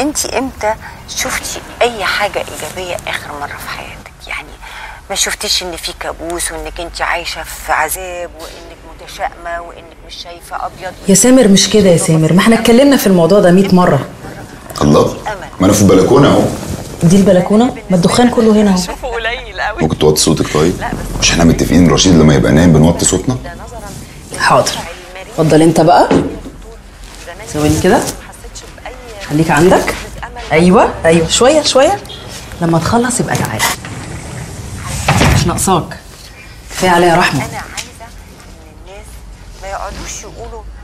انت امتى شفتي اي حاجه ايجابيه اخر مره في حياتك يعني ما شفتيش ان في كابوس وانك انت عايشه في عذاب وانك متشائمه وانك مش شايفه ابيض يا سامر مش كده يا سامر ما احنا اتكلمنا في الموضوع ده 100 مره الله ما انا في البلكونه اهو دي البلكونه ما الدخان كله هنا اهو شوفوا قليل قوي ممكن توطي صوتك طيب مش احنا متفقين رشيد لما يبقى نايم بنوطي صوتنا حاضر اتفضل انت بقى ثواني كده خليك عندك ايوه ايوه شويه شويه لما تخلص يبقى تعالى مش ناقصاك كفايه عليا رحمه انا عايزه ان الناس ما يقعدوش يقولوا